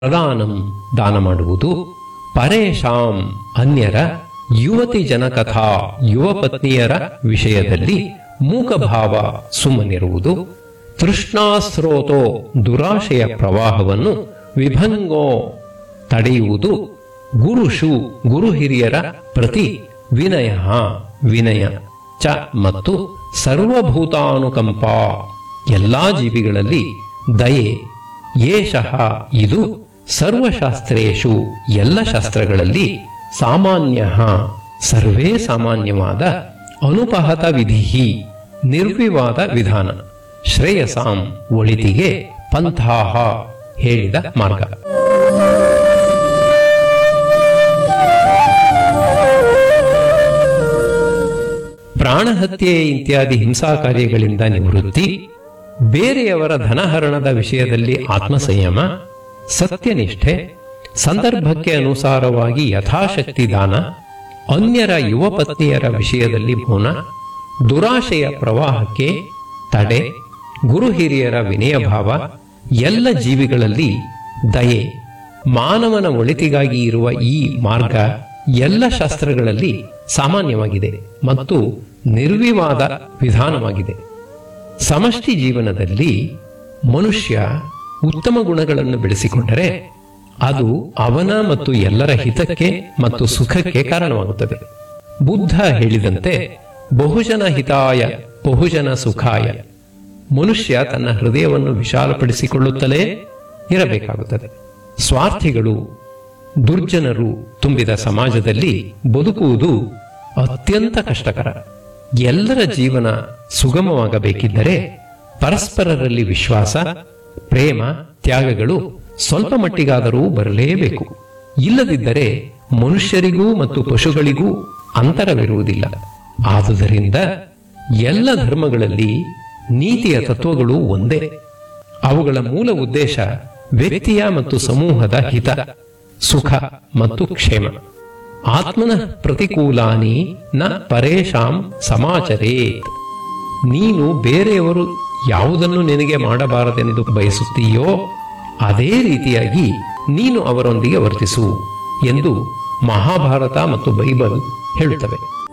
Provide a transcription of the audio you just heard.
ಪ್ರದಾನಂ ದಾನ ಮಾಡುವುದು ಪರೇಶಾಂ ಅನ್ಯರ ಯುವತಿ ಜನಕಥಾ ಯುವ ಪತ್ನಿಯರ ವಿಷಯದಲ್ಲಿ ಮೂಕಭಾವ ಸುಮ್ಮನಿರುವುದು ತೃಷ್ಣಾಸ್ರೋತೋ ದುರಾಶೆಯ ಪ್ರವಾಹವನ್ನು ವಿಭಂಗೋ ತಡೆಯುವುದು ಗುರುಷು ಗುರು ಹಿರಿಯರ ಪ್ರತಿ ವಿನಯ ವಿನಯ ಚ ಮತ್ತು ಸರ್ವಭೂತಾನುಕಂಪ ಎಲ್ಲಾ ಜೀವಿಗಳಲ್ಲಿ ದಯೆ ಏಷಃ ಇದು ಸರ್ವಶಾಸ್ತ್ರೇಷು ಎಲ್ಲ ಶಾಸ್ತ್ರಗಳಲ್ಲಿ ಸಾಮಾನ್ಯ ಸರ್ವೇ ಸಾಮಾನ್ಯವಾದ ಅನುಪಹತ ವಿಧಿ ನಿರ್ವಿವಾದ ವಿಧಾನ ಶ್ರೇಯಸಾಂ ಒಳಿತಿಗೆ ಪಂಥಾಹ ಹೇಳಿದ ಮಾರ್ಗ ಪ್ರಾಣಹತ್ಯೆ ಇತ್ಯಾದಿ ಹಿಂಸಾ ಕಾರ್ಯಗಳಿಂದ ನಿವೃತ್ತಿ ಬೇರೆಯವರ ಧನಹರಣದ ವಿಷಯದಲ್ಲಿ ಆತ್ಮಸಂಯಮ ಸತ್ಯನಿಷ್ಠೆ ಸಂದರ್ಭಕ್ಕೆ ಅನುಸಾರವಾಗಿ ಯಥಾಶಕ್ತಿ ದಾನ ಅನ್ಯರ ಯುವ ಪತ್ನಿಯರ ವಿಷಯದಲ್ಲಿ ಮೌನ ದುರಾಶೆಯ ಪ್ರವಾಹಕ್ಕೆ ತಡೆ ಗುರು ಹಿರಿಯರ ವಿನಯ ಭಾವ ಎಲ್ಲ ಜೀವಿಗಳಲ್ಲಿ ದಯೆ ಮಾನವನ ಒಳಿತಿಗಾಗಿ ಇರುವ ಈ ಮಾರ್ಗ ಎಲ್ಲ ಶಾಸ್ತ್ರಗಳಲ್ಲಿ ಸಾಮಾನ್ಯವಾಗಿದೆ ಮತ್ತು ನಿರ್ವಿವಾದ ವಿಧಾನವಾಗಿದೆ ಸಮಷ್ಟಿ ಜೀವನದಲ್ಲಿ ಮನುಷ್ಯ ಉತ್ತಮ ಗುಣಗಳನ್ನು ಬೆಳೆಸಿಕೊಂಡರೆ ಅದು ಅವನ ಮತ್ತು ಎಲ್ಲರ ಹಿತಕ್ಕೆ ಮತ್ತು ಸುಖಕ್ಕೆ ಕಾರಣವಾಗುತ್ತದೆ ಬುದ್ಧ ಹೇಳಿದಂತೆ ಬಹುಜನ ಹಿತಾಯ ಬಹುಜನ ಸುಖಾಯ ಮನುಷ್ಯ ತನ್ನ ಹೃದಯವನ್ನು ವಿಶಾಲಪಡಿಸಿಕೊಳ್ಳುತ್ತಲೇ ಇರಬೇಕಾಗುತ್ತದೆ ಸ್ವಾರ್ಥಿಗಳು ದುರ್ಜನರು ತುಂಬಿದ ಸಮಾಜದಲ್ಲಿ ಬದುಕುವುದು ಅತ್ಯಂತ ಕಷ್ಟಕರ ಎಲ್ಲರ ಜೀವನ ಸುಗಮವಾಗಬೇಕಿದ್ದರೆ ಪರಸ್ಪರರಲ್ಲಿ ವಿಶ್ವಾಸ ಪ್ರೇಮ ತ್ಯಾಗಗಳು ಸ್ವಲ್ಪ ಮಟ್ಟಿಗಾದರೂ ಬರಲೇಬೇಕು ಇಲ್ಲದಿದ್ದರೆ ಮನುಷ್ಯರಿಗೂ ಮತ್ತು ಪಶುಗಳಿಗೂ ಅಂತರವಿರುವುದಿಲ್ಲ ಆದುದರಿಂದ ಎಲ್ಲ ಧರ್ಮಗಳಲ್ಲಿ ನೀತಿಯ ತತ್ವಗಳು ಒಂದೇ ಅವುಗಳ ಮೂಲ ಉದ್ದೇಶ ವ್ಯಕ್ತಿಯ ಮತ್ತು ಸಮೂಹದ ಹಿತ ಸುಖ ಮತ್ತು ಕ್ಷೇಮ ಆತ್ಮನ ಪ್ರತಿಕೂಲಾನಿ ನ ಪರೇಶಾಂ ಸಮಾಚರೇತ್ ನೀನು ಬೇರೆಯವರು ಯಾವುದನ್ನು ನಿನಗೆ ಮಾಡಬಾರದೆಂದು ಬಯಸುತ್ತೀಯೋ ಅದೇ ರೀತಿಯಾಗಿ ನೀನು ಅವರೊಂದಿಗೆ ವರ್ತಿಸು ಎಂದು ಮಹಾಭಾರತ ಮತ್ತು ಬೈಬಲ್ ಹೇಳುತ್ತವೆ